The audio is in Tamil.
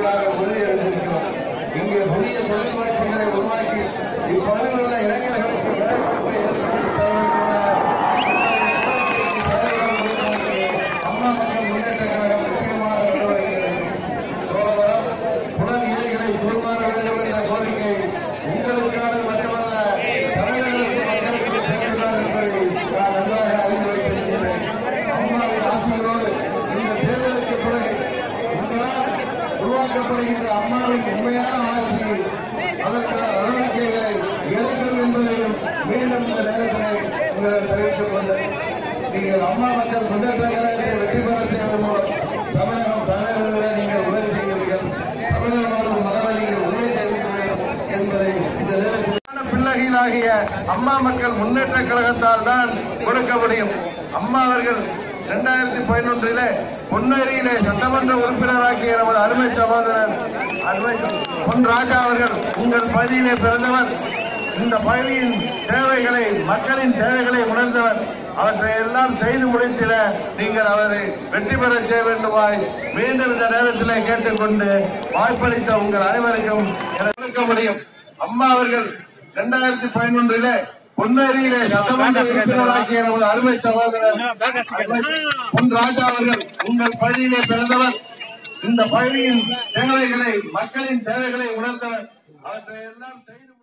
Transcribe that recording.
தலைவர்களாக உறுதியளித்திருக்கிறோம் இங்கே புதிய தொழில் வாய்ப்புகளை உருவாக்கி இப்பகுதியில் உள்ள இளைஞர்களுக்கு வேலைவாய்ப்பை ஏற்படுத்தி தர வேண்டும் அம்மா மக்கள் முன்னேற்ற கழகம் நிச்சயமாக நடவடிக்கிறது சோழவரம் புலன் ஏரிகளை தூர்வார வேண்டும் என்ற கோரிக்கை உங்களுக்கான மட்டுமல்ல தலைவர்களுக்கு மக்களுக்கு சேர்ந்துதான் என்பதை நான் நன்றாக அறிந்து வைத்திருக்கிறேன் அம்மாவின் ஆசைகளோடு இந்த தேர்தலுக்கு பிறகு உங்களால் உருவாக்கப்படுகின்ற அம்மாவின் உண்மையான ஆட்சி அதற்கான நடவடிக்கைகளை எடுக்கும் என்பதையும் மீண்டும் இந்த நேரத்தில் உங்களிடம் தெரிவித்துக் கொண்டு நீங்கள் அம்மா மக்கள் முன்னேற்ற கழகத்தை வெற்றி பெற செய்வதன் மூலம் தமிழகம் தலைவர்களை நீங்கள் உதவி செய்வீர்கள் தமிழகம் மதவை நீங்கள் உதவி செய்வீர்கள் என்பதை இந்த நேரத்தில் பிள்ளைகளாகிய அம்மா மக்கள் முன்னேற்ற கழகத்தால் தான் கொடுக்க முடியும் அம்மா அவர்கள் இரண்டாயிரத்தி பதினொன்றிலே பொன்னேரியிலே சட்டமன்ற உறுப்பினராக்கிய நமது அருமை சகோதரர் அருமை பொன் ராஜா அவர்கள் உங்கள் பகுதியிலே பிறந்தவர் இந்த பகுதியின் தேவைகளை மக்களின் தேவைகளை உணர்ந்தவர் அவற்றை எல்லாம் செய்து முடித்திட நீங்கள் அவரை வெற்றி பெற செய்ய வேண்டுமாய் மீண்டும் இந்த நேரத்தில் கேட்டுக்கொண்டு வாய்ப்பளித்த உங்கள் அனைவருக்கும் என கொடுக்க முடியும் அம்மா அவர்கள் இரண்டாயிரத்தி பதினொன்றிலே பொன்னேரியிலே சட்டமன்ற உறுப்பினராக்கிய நமது அருமை சகோதரர் பொன் ராஜா அவர்கள் உங்கள் பகுதியிலே பிறந்தவர் இந்த பகுதியின் தேவைகளை மக்களின் தேவைகளை உணர்ந்தவர் அவற்றை எல்லாம் செய்து